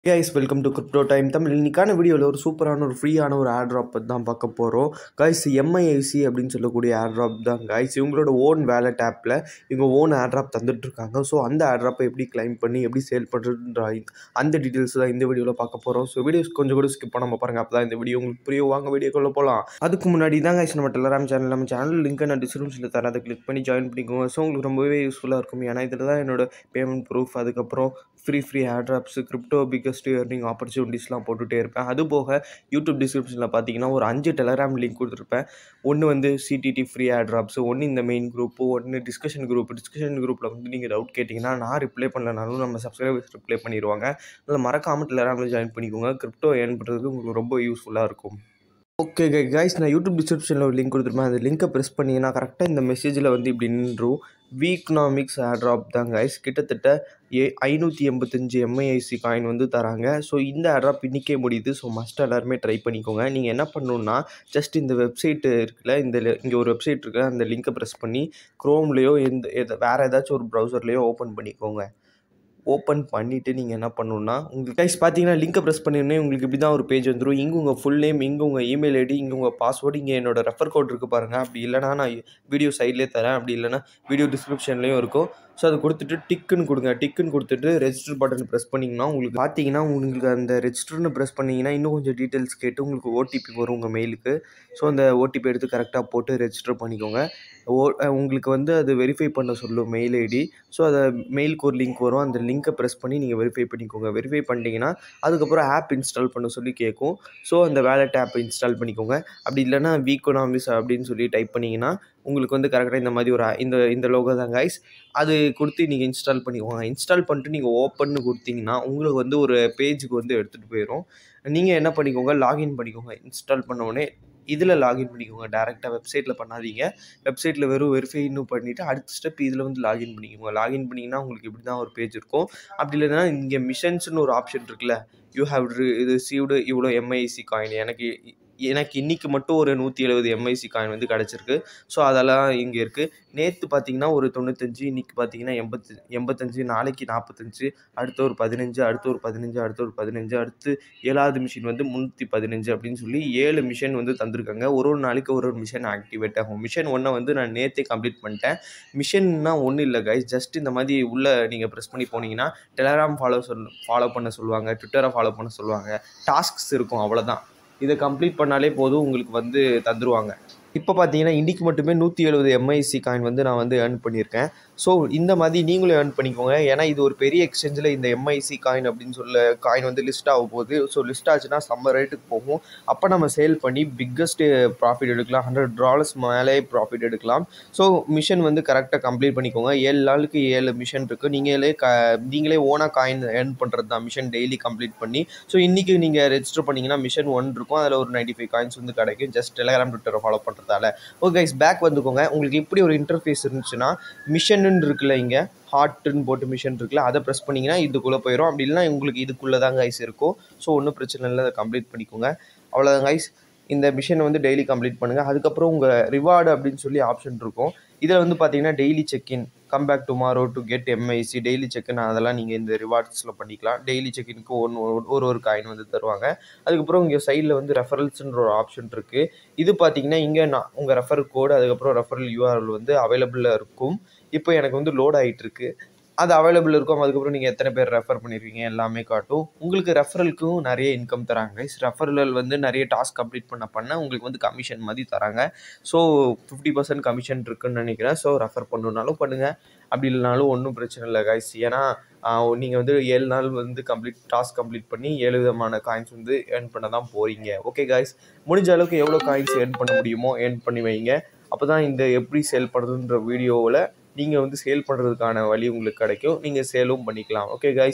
guys welcome to crypto time Tamil இன்னைக்கான வீடியோவில் ஒரு சூப்பரான ஒரு ஃப்ரீயான ஒரு ஏர் ட்ராப் தான் பார்க்க போகிறோம் கைஸ் எம்ஐஐசி அப்படின்னு சொல்லக்கூடிய ஏர் ட்ராப் தான் கைஸ் இவங்களோட ஓன் வேலட் ஆப்பில் இவங்க ஓன் ஏர் ட்ராப் தந்துட்டுருக்காங்க ஸோ அந்த ஏர் ட்ராப்பை எப்படி கிளைம் பண்ணி எப்படி சேல் பண்ணுறதுன்ற அந்த டீட்டெயில்ஸ் தான் இந்த வீடியோவில் பார்க்க போகிறோம் ஸோ வீடியோஸ் கொஞ்சம் கூட ஸ்கிப் பண்ணாம பாருங்கள் அப்போ தான் இந்த வீடியோ உங்களுக்கு புரியும் வாங்க வீடியோக்குள்ளே போகலாம் அதுக்கு முன்னாடி தான் கைஸ் நம்ம டெலராம் சேனல் நம்ம சேனல் லிங்க்கை நான் டிஸ்கிரிப்ஷனில் தரேன் அதை கிளிக் பண்ணி ஜாயின் பண்ணிக்கோங்க ஸோ உங்களுக்கு ரொம்பவே யூஸ்ஃபுல்லாக இருக்கும் ஏன்னா இதில் தான் என்னோட பேமெண்ட் ப்ரூஃப் அதுக்கப்புறம் free free air drops crypto biggest earning ஆப்பர்ச்சுனிட்டிஸ்லாம் போட்டுகிட்டே இருப்பேன் அது போக யூடியூப் டிஸ்கிரிப்ஷனில் பார்த்தீங்கன்னா ஒரு அஞ்சு டெலகிராம் லிங்க் கொடுத்துருப்பேன் ஒன்று வந்து சிடிடி ஃப்ரீ ஏர் ட்ராப்ஸ் ஒன்று இந்த மெயின் குரூப்பு ஒன்று டிஸ்கஷன் குரூப் டிஸ்கஷன் குரூப்பில் வந்து நீங்கள் டவுட் கேட்டிங்கன்னா நான் ரிப்ளை பண்ணலனாலும் நம்ம சப்ஸ்கிரைபர்ஸ் ரிப்ளை பண்ணிடுவாங்க அதில் மறக்காமல் டெலகிராமில் ஜாயின் பண்ணிக்கோங்க கிரிப்டோ ஏர்ன் பண்ணுறதுக்கு உங்களுக்கு ரொம்ப யூஸ்ஃபுல்லாக இருக்கும் ஓகே கைஸ் நான் யூடியூப் டிஸ்கிரிப்ஷனில் ஒரு லிங்க் கொடுத்துருப்பேன் அந்த லிங்க்கை ப்ரெஸ் பண்ணிங்கன்னா கரெக்டாக இந்த மெசேஜில் வந்து இப்படி நின்றும் வீக்னாமிக்ஸ் ஏர்ட்ராப் தான் கைஸ் கிட்டத்தட்ட ஏ ஐநூற்றி எண்பத்தஞ்சு எம்ஐஐசி காயின் வந்து தராங்க ஸோ இந்த ஏர்ட்ராப் இன்றைக்கே முடியுது ஸோ மஸ்ட் எல்லாருமே ட்ரை பண்ணிக்கோங்க நீங்கள் என்ன பண்ணணுன்னா ஜஸ்ட் இந்த வெப்சைட் இருக்குல்ல இந்த இங்கே ஒரு வெப்சைட் இருக்குல்ல அந்த லிங்க்கை ப்ரெஸ் பண்ணி க்ரோம்லேயோ எந்த எத வேறு ஏதாச்சும் ஒரு ப்ரௌசர்லேயோ ஓப்பன் பண்ணிக்கோங்க ஓப்பன் பண்ணிவிட்டு நீங்கள் என்ன பண்ணணுன்னா உங்களுக்கு கைஸ் பார்த்தீங்கன்னா லிங்கை ப்ரெஸ் பண்ணிடனே உங்களுக்கு இப்படி தான் ஒரு பேஜ் வந்துடும் இங்கே உங்கள் ஃபுல் நேம் இங்கே உங்கள் இமெயில் ஐடி இங்கே உங்கள் பாஸ்வேர்டு இங்கே என்னோட ரெஃபர் கோட் இருக்குது பாருங்கள் அப்படி இல்லைனா நான் வீடியோ சைட்லேயே தரேன் அப்படி இல்லைனா வீடியோ டிஸ்கிரிப்ஷன்லேயும் இருக்கும் ஸோ அதை கொடுத்துட்டு டிக்குன்னு கொடுங்க டிக்குன்னு கொடுத்துட்டு ரெஜிஸ்டர் பட்டன் ப்ரெஸ் பண்ணிங்கன்னா உங்களுக்கு பார்த்தீங்கன்னா உங்களுக்கு அந்த ரெஜிஸ்டர்னு ப்ரெஸ் பண்ணிங்கன்னா இன்னும் கொஞ்சம் டீட்டெயில்ஸ் கேட்டு உங்களுக்கு ஓடிபி வரும் உங்கள் மெயிலுக்கு ஸோ அந்த ஓடிபி எடுத்து கரெக்டாக போட்டு ரெஜிஸ்டர் பண்ணிக்கோங்க ஓ உங்களுக்கு வந்து அது வெரிஃபை பண்ண சொல்லும் மெயில் ஐடி ஸோ அதை மெயிலுக்கு ஒரு லிங்க் வரும் அந்த லிங்க்கை ப்ரெஸ் பண்ணி நீங்கள் வெரிஃபை பண்ணிக்கோங்க வெரிஃபை பண்ணிட்டீங்கன்னா அதுக்கப்புறம் ஆப் இன்ஸ்டால் பண்ண சொல்லி கேட்கும் ஸோ அந்த வேலட் ஆப் இன்ஸ்டால் பண்ணிக்கோங்க அப்படி இல்லைனா வீக்கோனாமிஸ் அப்படின்னு சொல்லி டைப் பண்ணிங்கன்னா உங்களுக்கு வந்து கரெக்டாக இந்த மாதிரி ஒரு இந்த இந்த லோகோ தான் கைஸ் அது கொடுத்து நீங்கள் இன்ஸ்டால் பண்ணிக்கோங்க இன்ஸ்டால் பண்ணிட்டு நீங்கள் ஓப்பன்னு கொடுத்தீங்கன்னா உங்களுக்கு வந்து ஒரு பேஜுக்கு வந்து எடுத்துகிட்டு போயிடும் நீங்கள் என்ன பண்ணிக்கோங்க லாகின் பண்ணிக்கோங்க இன்ஸ்டால் பண்ண உடனே இதில் லாகின் பண்ணிக்கோங்க டேரெக்டாக வெப்சைட்டில் பண்ணாதீங்க வெப்சைட்டில் வெறும் வெரிஃபைன்னு பண்ணிவிட்டு அடுத்த ஸ்டெப் இதில் வந்து லாகின் பண்ணிக்கோங்க லாகின் பண்ணிங்கன்னா உங்களுக்கு இப்படி தான் ஒரு பேஜ் இருக்கும் அப்படி இல்லைன்னா இங்கே மிஷன்ஸ்னு ஒரு ஆப்ஷன் இருக்குல்ல யூ ஹாவ் இது ரிசீவ்டு இவ்வளோ எம்ஐசி காயின் எனக்கு எனக்கு இன்றைக்கி மட்டும் ஒரு நூற்றி எழுபது எம்ஐசி காயின் வந்து கிடச்சிருக்கு ஸோ அதெல்லாம் இங்கே இருக்குது நேற்று பார்த்தீங்கன்னா ஒரு தொண்ணூத்தஞ்சு இன்றைக்கி பார்த்தீங்கன்னா எண்பத்து எண்பத்தஞ்சு நாளைக்கு நாற்பத்தஞ்சு அடுத்து ஒரு பதினஞ்சு அடுத்து ஒரு பதினஞ்சு அடுத்து ஒரு பதினஞ்சு அடுத்து ஏழாவது மிஷின் வந்து முந்நூற்றி பதினஞ்சு அப்படின்னு சொல்லி ஏழு மிஷின் வந்து தந்திருக்காங்க ஒரு ஒரு நாளைக்கு ஒரு ஒரு மிஷின் ஆக்டிவேட் ஆகும் மிஷின் ஒன்றை வந்து நான் நேற்றே கம்ப்ளீட் பண்ணிட்டேன் மிஷின்னா ஒன்றும் இல்லை கைஸ் ஜஸ்ட் இந்த மாதிரி உள்ளே நீங்கள் ப்ரெஸ் பண்ணி போனீங்கன்னா டெலகிராம் ஃபாலோ சொல் ஃபாலோ பண்ண சொல்லுவாங்க ட்விட்டரை ஃபாலோ பண்ண சொல்லுவாங்க டாஸ்க்ஸ் இருக்கும் அவ்வளோதான் இதை கம்ப்ளீட் பண்ணாலே போதும் உங்களுக்கு வந்து தந்துடுவாங்க இப்போ பார்த்தீங்கன்னா இன்றைக்கி மட்டுமே நூற்றி எழுபது எம்ஐசி காயின் வந்து நான் வந்து ஏர்ன் பண்ணியிருக்கேன் ஸோ இந்த மாதிரி நீங்களும் ஏர்ன் பண்ணிக்கோங்க ஏன்னா இது ஒரு பெரிய எக்ஸ்சேஞ்சில் இந்த எம்ஐசி காயின் அப்படின்னு சொல்ல காயின் வந்து லிஸ்ட் ஆக போகுது ஸோ லிஸ்ட் ஆச்சுன்னா செம்ம ரேட்டுக்கு போகும் அப்போ நம்ம சேல் பண்ணி பிக்கஸ்ட்டு ப்ராஃபிட் எடுக்கலாம் ஹண்ட்ரட் டாலர்ஸ் மேலே ப்ராஃபிட் எடுக்கலாம் ஸோ மிஷன் வந்து கரெக்டாக கம்ப்ளீட் பண்ணிக்கோங்க ஏழு நாளுக்கு ஏழு மிஷன் இருக்குது நீங்களே க நீங்களே ஓனாக காயின் ஏர்ன் பண்ணுறது தான் மிஷன் டெய்லி கம்ப்ளீட் பண்ணி ஸோ இன்றைக்கி நீங்கள் ரெஜிஸ்டர் பண்ணிங்கன்னா மிஷன் ஒன் இருக்கும் அதில் ஒரு நைன்ட்டி ஃபைவ் காயின்ஸ் வந்து கிடைக்கும் ஜஸ்ட் டெலகிராம் ட்விட்டரை ஃபாலோ பண்ணுறது பண்ணுறதால ஓகே கைஸ் பேக் வந்துக்கோங்க உங்களுக்கு இப்படி ஒரு இன்டர்ஃபேஸ் இருந்துச்சுன்னா மிஷன்னு இருக்குல்ல இங்கே ஹார்ட்டுன்னு போட்டு மிஷன் இருக்குல்ல அதை ப்ரெஸ் பண்ணிங்கன்னா இதுக்குள்ளே போயிடும் அப்படி இல்லைனா உங்களுக்கு இதுக்குள்ளே தான் கைஸ் இருக்கும் ஸோ ஒன்றும் பிரச்சனை இல்லை அதை கம்ப்ளீட் பண்ணிக்கோங்க அவ்வளோதான் கைஸ் இந்த மிஷனை வந்து டெய்லி கம்ப்ளீட் பண்ணுங்கள் அதுக்கப்புறம் உங்கள் ரிவார்டு அப்படின்னு சொல்லி ஆப்ஷன் இருக்கும் இதில் வந்து பார்த்தீங்கன்னா daily check in come back tomorrow to get MIC daily check in அதெல்லாம் நீங்கள் இந்த ரிவார்ட்ஸில் பண்ணிக்கலாம் டெய்லி செக்இனுக்கு ஒன்று ஒரு ஒரு காயின் வந்து தருவாங்க அதுக்கப்புறம் இங்கே சைடில் வந்து ரெஃபரல்ஸ்ன்ற ஒரு ஆப்ஷன் இருக்குது இது பார்த்தீங்கன்னா இங்கே நான் உங்கள் ரெஃபர் கோடு அதுக்கப்புறம் ரெஃபரல் யூஆர்எல் வந்து அவைலபிளாக இருக்கும் இப்போ எனக்கு வந்து லோட் ஆகிட்டு இருக்கு அது அவைலபிள் இருக்கும் அதுக்கப்புறம் நீங்கள் எத்தனை பேர் ரெஃபர் பண்ணியிருக்கீங்க எல்லாமே காட்டும் உங்களுக்கு ரெஃபரலுக்கும் நிறைய இன்கம் தராங்க ரெஃபரல் வந்து நிறைய டாஸ்க் கம்ப்ளீட் பண்ண பண்ண உங்களுக்கு வந்து கமிஷன் மாதிரி தராங்க ஸோ ஃபிஃப்டி பர்சன்ட் கமிஷன் இருக்குன்னு நினைக்கிறேன் ஸோ ரெஃபர் பண்ணணுனாலும் பண்ணுங்கள் அப்படி இல்லைனாலும் ஒன்றும் பிரச்சனை இல்லை கைஸ் ஏன்னா நீங்கள் வந்து ஏழு நாள் வந்து கம்ப்ளீட் டாஸ்க் கம்ப்ளீட் பண்ணி ஏழு விதமான காயின்ஸ் வந்து ஏர்ன் பண்ண தான் போகிறீங்க ஓகே காய்ஸ் முடிஞ்ச அளவுக்கு எவ்வளோ காயின்ஸ் ஏர்ன் பண்ண முடியுமோ ஏர்ன் பண்ணி வைங்க அப்போ தான் இந்த எப்படி சேல் பண்ணுறதுன்ற வீடியோவில் நீங்கள் வந்து சேல் பண்ணுறதுக்கான வழி உங்களுக்கு கிடைக்கும் நீங்கள் சேலும் பண்ணிக்கலாம் ஓகே கைஸ்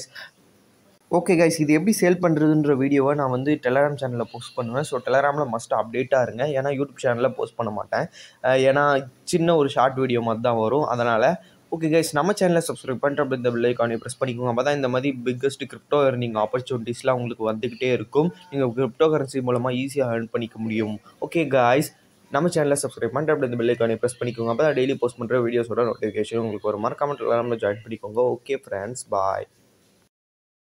ஓகே கைஸ் இது எப்படி சேல் பண்ணுறதுன்ற வீடியோவை நான் வந்து டெலகிராம் சேனலில் போஸ்ட் பண்ணுவேன் ஸோ டெலகிராமில் மஸ்ட் அப்டேட்டாக இருங்க ஏன்னா யூடியூப் சேனலில் போஸ்ட் பண்ண மாட்டேன் ஏன்னா சின்ன ஒரு ஷார்ட் வீடியோ மாதிரி தான் வரும் அதனால் ஓகே கைஸ் நம்ம சேனலை சப்ஸ்கிரைப் பண்ணுற இந்த பில் ஐக்கானை ப்ரெஸ் பண்ணிக்கோங்க அப்போ தான் இந்த மாதிரி பிக்கஸ்ட் கிரிப்டோ ஏர்னிங் ஆப்பர்ச்சுனிட்டிஸ்லாம் உங்களுக்கு வந்துக்கிட்டே இருக்கும் நீங்கள் கிரிப்டோ கரன்சி மூலமாக ஈஸியாக ஏர்ன் பண்ணிக்க முடியும் ஓகே காய்ஸ் நம்ம சேனலை சப்ஸ்கிரைப் பண்ணிட்டு அப்படி இந்த பெல் ஐக்கானை ப்ரெஸ் பண்ணிக்கோங்க அப்போ தான் டெய்லி போஸ்ட் பண்ணுற வீடியோஸோட நோட்டிஃபிகேஷன் உங்களுக்கு ஒரு மறக்காம நம்ம ஜாயின் பண்ணிக்கோங்க ஓகே ஃப்ரெண்ட்ஸ் பாய்